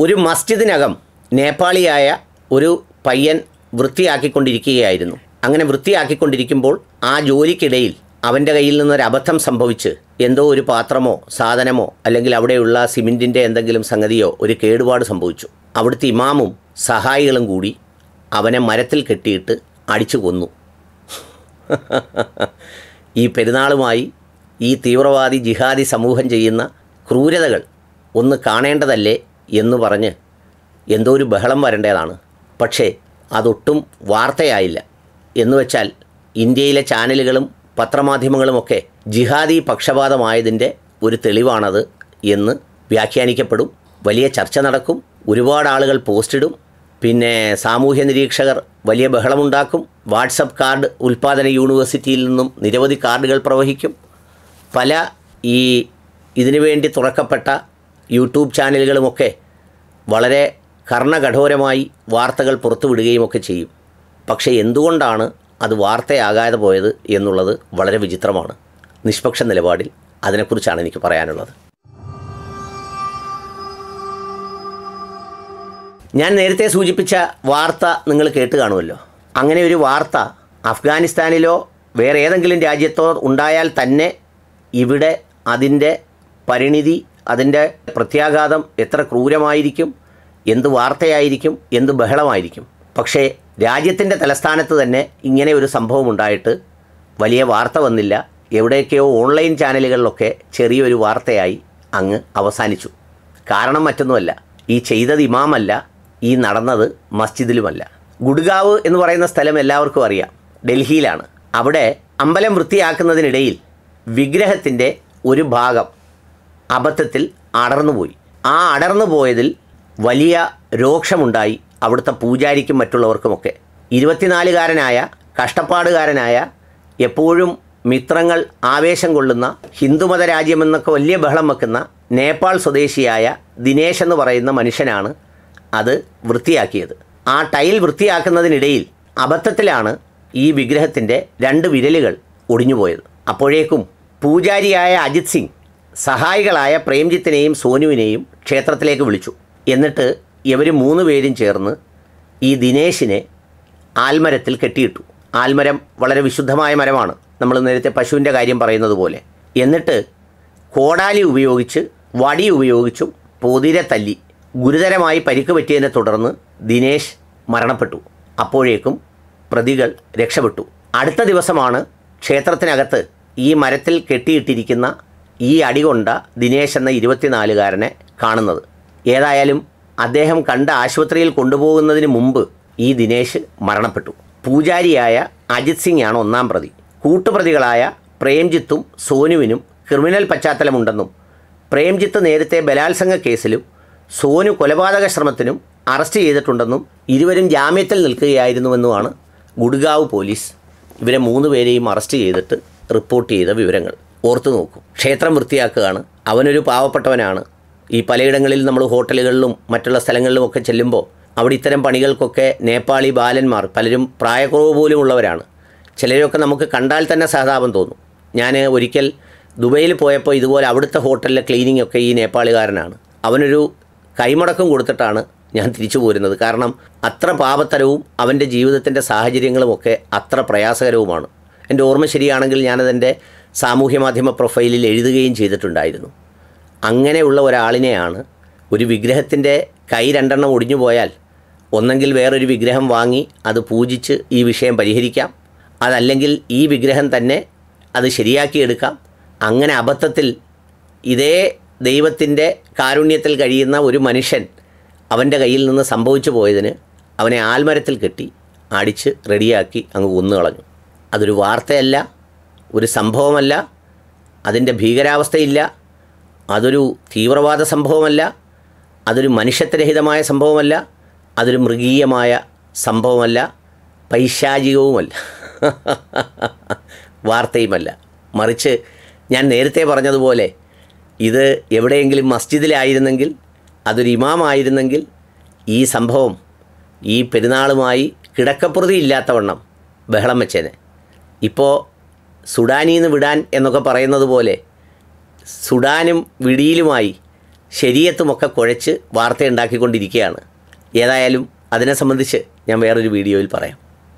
ഒരു മസ്ജിദിനകം നേപ്പാളിയായ ഒരു പയ്യൻ വൃത്തിയാക്കിക്കൊണ്ടിരിക്കുകയായിരുന്നു അങ്ങനെ വൃത്തിയാക്കിക്കൊണ്ടിരിക്കുമ്പോൾ ആ ജോലിക്കിടയിൽ അവൻ്റെ കയ്യിൽ നിന്നൊരു അബദ്ധം സംഭവിച്ച് എന്തോ ഒരു പാത്രമോ സാധനമോ അല്ലെങ്കിൽ അവിടെയുള്ള സിമെൻറ്റിൻ്റെ എന്തെങ്കിലും സംഗതിയോ ഒരു കേടുപാട് സംഭവിച്ചു അവിടുത്തെ ഇമാമും സഹായികളും കൂടി അവനെ മരത്തിൽ കെട്ടിയിട്ട് അടിച്ചു കൊന്നു ഈ പെരുന്നാളുമായി ഈ തീവ്രവാദി ജിഹാദി സമൂഹം ചെയ്യുന്ന ക്രൂരതകൾ ഒന്ന് കാണേണ്ടതല്ലേ എന്ന് പറഞ്ഞ് എന്തോ ഒരു ബഹളം വരേണ്ടതാണ് പക്ഷേ അതൊട്ടും വാർത്തയായില്ല എന്ന് വെച്ചാൽ ഇന്ത്യയിലെ ചാനലുകളും പത്രമാധ്യമങ്ങളുമൊക്കെ ജിഹാദി പക്ഷപാതമായതിൻ്റെ ഒരു തെളിവാണത് എന്ന് വ്യാഖ്യാനിക്കപ്പെടും വലിയ ചർച്ച നടക്കും ഒരുപാട് ആളുകൾ പോസ്റ്റിടും പിന്നെ സാമൂഹ്യ നിരീക്ഷകർ വലിയ ബഹളമുണ്ടാക്കും വാട്സപ്പ് കാർഡ് ഉൽപ്പാദന യൂണിവേഴ്സിറ്റിയിൽ നിന്നും നിരവധി കാർഡുകൾ പ്രവഹിക്കും പല ഈ ഇതിനു വേണ്ടി തുറക്കപ്പെട്ട യൂട്യൂബ് ചാനലുകളുമൊക്കെ വളരെ കർണകഠോരമായി വാർത്തകൾ പുറത്തുവിടുകയും ഒക്കെ ചെയ്യും പക്ഷേ എന്തുകൊണ്ടാണ് അത് വാർത്തയാകാതെ പോയത് എന്നുള്ളത് വളരെ വിചിത്രമാണ് നിഷ്പക്ഷ നിലപാടിൽ അതിനെക്കുറിച്ചാണ് എനിക്ക് പറയാനുള്ളത് ഞാൻ നേരത്തെ സൂചിപ്പിച്ച വാർത്ത നിങ്ങൾ കേട്ട് കാണുമല്ലോ അങ്ങനെ ഒരു വാർത്ത അഫ്ഗാനിസ്ഥാനിലോ വേറെ ഏതെങ്കിലും രാജ്യത്തോ ഉണ്ടായാൽ തന്നെ ഇവിടെ അതിൻ്റെ പരിണിതി അതിൻ്റെ പ്രത്യാഘാതം എത്ര ക്രൂരമായിരിക്കും എന്ത് വാർത്തയായിരിക്കും എന്ത് ബഹളമായിരിക്കും പക്ഷേ രാജ്യത്തിൻ്റെ തലസ്ഥാനത്ത് തന്നെ ഇങ്ങനെ ഒരു സംഭവം ഉണ്ടായിട്ട് വലിയ വാർത്ത വന്നില്ല എവിടെയൊക്കെയോ ഓൺലൈൻ ചാനലുകളിലൊക്കെ ചെറിയൊരു വാർത്തയായി അങ്ങ് അവസാനിച്ചു കാരണം മറ്റൊന്നുമല്ല ഈ ചെയ്തത് ഇമാമല്ല ഈ നടന്നത് മസ്ജിദിലുമല്ല ഗുഡ്ഗാവ് എന്ന് പറയുന്ന സ്ഥലം എല്ലാവർക്കും അറിയാം ഡൽഹിയിലാണ് അവിടെ അമ്പലം വൃത്തിയാക്കുന്നതിനിടയിൽ വിഗ്രഹത്തിൻ്റെ ഒരു ഭാഗം അബദ്ധത്തിൽ അടർന്നുപോയി ആ അടർന്നു പോയതിൽ വലിയ രോക്ഷമുണ്ടായി അവിടുത്തെ പൂജാരിക്കും മറ്റുള്ളവർക്കുമൊക്കെ ഇരുപത്തിനാലുകാരനായ കഷ്ടപ്പാടുകാരനായ എപ്പോഴും മിത്രങ്ങൾ ആവേശം കൊള്ളുന്ന ഹിന്ദുമത രാജ്യമെന്നൊക്കെ വലിയ ബഹളം വെക്കുന്ന നേപ്പാൾ സ്വദേശിയായ ദിനേശ് എന്ന് പറയുന്ന മനുഷ്യനാണ് അത് വൃത്തിയാക്കിയത് ആ ടൈൽ വൃത്തിയാക്കുന്നതിനിടയിൽ അബദ്ധത്തിലാണ് ഈ വിഗ്രഹത്തിൻ്റെ രണ്ട് വിരലുകൾ ഒടിഞ്ഞുപോയത് അപ്പോഴേക്കും പൂജാരിയായ അജിത് സിംഗ് സഹായികളായ പ്രേംജിത്തിനെയും സോനുവിനെയും ക്ഷേത്രത്തിലേക്ക് വിളിച്ചു എന്നിട്ട് ഇവർ മൂന്ന് പേരും ചേർന്ന് ഈ ദിനേശിനെ ആൽമരത്തിൽ കെട്ടിയിട്ടു ആൽമരം വളരെ വിശുദ്ധമായ മരമാണ് നമ്മൾ നേരത്തെ പശുവിൻ്റെ കാര്യം പറയുന്നത് പോലെ എന്നിട്ട് കോടാലി ഉപയോഗിച്ച് വടി ഉപയോഗിച്ചും പൊതിരെ തല്ലി ഗുരുതരമായി പരിക്ക് പറ്റിയതിനെ തുടർന്ന് ദിനേശ് മരണപ്പെട്ടു അപ്പോഴേക്കും പ്രതികൾ രക്ഷപ്പെട്ടു അടുത്ത ദിവസമാണ് ക്ഷേത്രത്തിനകത്ത് ഈ മരത്തിൽ കെട്ടിയിട്ടിരിക്കുന്ന ഈ അടികൊണ്ട ദിനേശ് എന്ന ഇരുപത്തിനാലുകാരനെ കാണുന്നത് ഏതായാലും അദ്ദേഹം കണ്ട ആശുപത്രിയിൽ കൊണ്ടുപോകുന്നതിന് മുമ്പ് ഈ ദിനേശ് മരണപ്പെട്ടു പൂജാരിയായ അജിത് സിംഗ് ആണ് ഒന്നാം പ്രതി കൂട്ടുപ്രതികളായ പ്രേംജിത്തും സോനുവിനും ക്രിമിനൽ പശ്ചാത്തലമുണ്ടെന്നും പ്രേംജിത്ത് നേരത്തെ ബലാത്സംഗ കേസിലും സോനു കൊലപാതക ശ്രമത്തിനും അറസ്റ്റ് ചെയ്തിട്ടുണ്ടെന്നും ഇരുവരും ജാമ്യത്തിൽ നിൽക്കുകയായിരുന്നുവെന്നുമാണ് ഗുഡ്ഗാവ് പോലീസ് ഇവരെ മൂന്ന് പേരെയും അറസ്റ്റ് ചെയ്തിട്ട് റിപ്പോർട്ട് ചെയ്ത വിവരങ്ങൾ ഓർത്തു നോക്കൂ ക്ഷേത്രം വൃത്തിയാക്കുകയാണ് അവനൊരു പാവപ്പെട്ടവനാണ് ഈ പലയിടങ്ങളിൽ നമ്മൾ ഹോട്ടലുകളിലും മറ്റുള്ള സ്ഥലങ്ങളിലുമൊക്കെ ചെല്ലുമ്പോൾ അവിടെ ഇത്തരം പണികൾക്കൊക്കെ നേപ്പാളി ബാലന്മാർ പലരും പ്രായക്കുറവ് പോലും ഉള്ളവരാണ് ചിലരൊക്കെ നമുക്ക് കണ്ടാൽ തന്നെ സഹതാപം തോന്നും ഞാൻ ഒരിക്കൽ ദുബൈയിൽ പോയപ്പോൾ ഇതുപോലെ അവിടുത്തെ ഹോട്ടലിലെ ക്ലീനിങ് ഒക്കെ ഈ നേപ്പാളുകാരനാണ് അവനൊരു കൈമുടക്കം കൊടുത്തിട്ടാണ് ഞാൻ തിരിച്ചു പോരുന്നത് കാരണം അത്ര പാപത്തരവും അവൻ്റെ ജീവിതത്തിൻ്റെ സാഹചര്യങ്ങളുമൊക്കെ അത്ര പ്രയാസകരവുമാണ് എൻ്റെ ഓർമ്മ ശരിയാണെങ്കിൽ ഞാനതെൻ്റെ സാമൂഹ്യ മാധ്യമ പ്രൊഫൈലിൽ എഴുതുകയും ചെയ്തിട്ടുണ്ടായിരുന്നു അങ്ങനെയുള്ള ഒരാളിനെയാണ് ഒരു വിഗ്രഹത്തിൻ്റെ കൈ രണ്ടെണ്ണം ഒടിഞ്ഞു പോയാൽ ഒന്നെങ്കിൽ വേറൊരു വിഗ്രഹം വാങ്ങി അത് പൂജിച്ച് ഈ വിഷയം പരിഹരിക്കാം അതല്ലെങ്കിൽ ഈ വിഗ്രഹം തന്നെ അത് ശരിയാക്കിയെടുക്കാം അങ്ങനെ അബദ്ധത്തിൽ ഇതേ ദൈവത്തിൻ്റെ കാരുണ്യത്തിൽ കഴിയുന്ന ഒരു മനുഷ്യൻ അവൻ്റെ കയ്യിൽ നിന്ന് സംഭവിച്ചു പോയതിന് അവനെ ആൽമരത്തിൽ കെട്ടി അടിച്ച് റെഡിയാക്കി അങ്ങ് കൊന്നു കളഞ്ഞു അതൊരു വാർത്തയല്ല ഒരു സംഭവമല്ല അതിൻ്റെ ഭീകരാവസ്ഥയില്ല അതൊരു തീവ്രവാദ സംഭവമല്ല അതൊരു മനുഷ്യത്വരഹിതമായ സംഭവമല്ല അതൊരു മൃഗീയമായ സംഭവമല്ല പൈശാചികവുമല്ല വാർത്തയുമല്ല മറിച്ച് ഞാൻ നേരത്തെ പറഞ്ഞതുപോലെ ഇത് എവിടെയെങ്കിലും മസ്ജിദിലായിരുന്നെങ്കിൽ അതൊരു ഇമാമായിരുന്നെങ്കിൽ ഈ സംഭവം ഈ പെരുന്നാളുമായി കിടക്കപ്രതി ഇല്ലാത്തവണ്ണം ബഹളം വെച്ചേനെ ഇപ്പോൾ സുഡാനിൽ നിന്ന് വിടാൻ എന്നൊക്കെ പറയുന്നത് പോലെ സുഡാനും വിടിയിലുമായി ശരീരത്തുമൊക്കെ കുഴച്ച് വാർത്ത ഉണ്ടാക്കിക്കൊണ്ടിരിക്കുകയാണ് ഏതായാലും അതിനെ സംബന്ധിച്ച് ഞാൻ വേറൊരു വീഡിയോയിൽ പറയാം